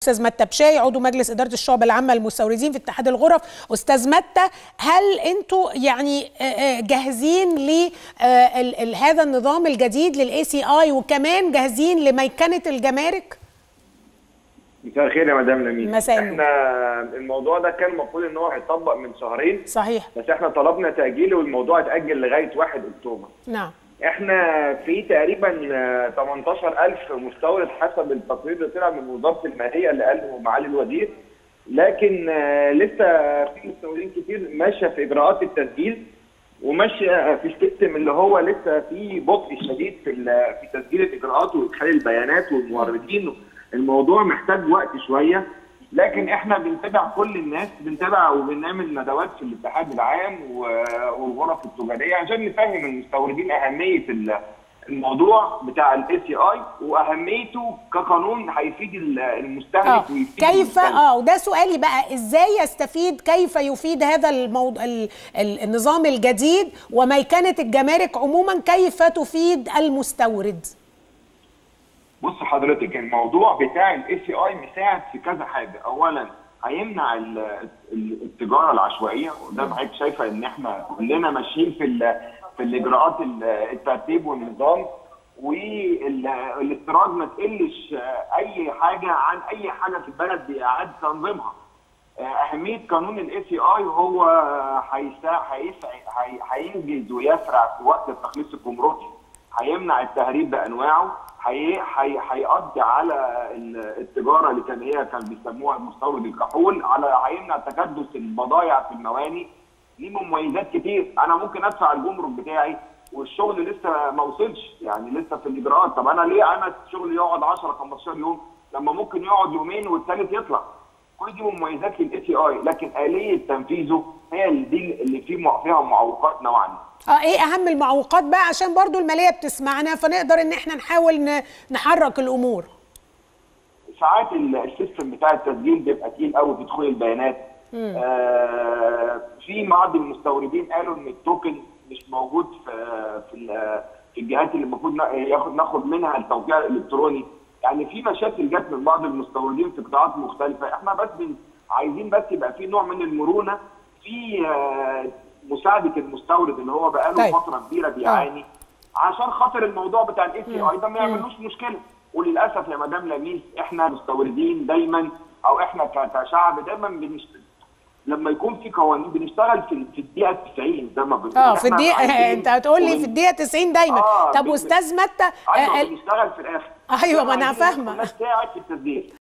استاذ متى بشاي عضو مجلس اداره الشعب العامه للمستوردين في اتحاد الغرف استاذ متى هل انتوا يعني جاهزين ل هذا النظام الجديد للاي سي اي وكمان جاهزين لميكنه الجمارك مساء الخير يا مدام لميس مساء احنا الموضوع ده كان المفروض ان هو هيطبق من شهرين صحيح بس احنا طلبنا تاجيله والموضوع اتاجل لغايه 1 اكتوبر نعم احنا في تقريبا 18000 مستورد حسب التقرير اللي طلع من وزاره الماليه اللي قاله معالي الوزير لكن لسه في مستوردين كتير ماشيه في اجراءات التسجيل وماشيه في السيستم اللي هو لسه في بطء شديد في في تسجيل الاجراءات وادخال البيانات والموردين الموضوع محتاج وقت شويه لكن احنا بنتابع كل الناس بنتابع وبنعمل ندوات في الاتحاد العام والغرف التجاريه عشان نفهم المستوردين اهميه الموضوع بتاع الاي سي اي واهميته كقانون هيفيد المستهلك آه. ويفيد كيف المستهلك. اه وده سؤالي بقى ازاي يستفيد كيف يفيد هذا الموضوع ال... ال... النظام الجديد وميكنه الجمارك عموما كيف تفيد المستورد بص حضرتك الموضوع بتاع الاي سي اي مساعد في كذا حاجه اولا هيمنع التجاره العشوائيه وده حضرتك شايفه ان احنا كلنا ماشيين في في الاجراءات الترتيب والنظام والاستيراد ما تقلش اي حاجه عن اي حاجه في البلد باعاده تنظيمها اهميه قانون الاي سي اي هو هينجز ويسرع في وقت التخليص الجمركي هيمنع التهريب بانواعه هيقضي على التجاره اللي كان هي كان بيسموها المستورد الكحول على هيمنع تكدس البضائع في المواني ليه مميزات كتير انا ممكن ادفع الجمرك بتاعي والشغل لسه ما وصلش يعني لسه في الاجراءات طب انا ليه انا الشغل يقعد 10 15 يوم لما ممكن يقعد يومين والثالث يطلع كل دي مميزات للاي سي اي لكن اليه تنفيذه هي اللي دي اللي فيه فيها معوقات نوعا ما اه ايه اهم المعوقات بقى عشان برضو الماليه بتسمعنا فنقدر ان احنا نحاول نحرك الامور ساعات السيستم بتاع التسجيل بيبقى تقيل قوي في دخول البيانات آه في بعض المستوردين قالوا ان التوكن مش موجود في في, في الجهات اللي المفروض ياخد ناخد منها التوقيع الالكتروني يعني في مشاكل جت من بعض المستوردين في قطاعات مختلفه احنا بس عايزين بس يبقى في نوع من المرونه في آه مساعده المستورد اللي هو بقاله طيب. فتره كبيره بيعاني آه. عشان خاطر الموضوع بتاع الاي سي اي ده ما يعملوش مشكله وللاسف يا مدام لميس احنا مستوردين دايما او احنا كشعب دايما بنشتغل لما يكون في قوانين بنشتغل في في الدقيقه 90 زي ما بنقول اه في الدقيقه انت هتقول لي في الدقيقه 90 دايما آه طب استاذ متى ايوه بنشتغل في الاخر ايوه ما انا فاهمه الناس ساعد في التسجيل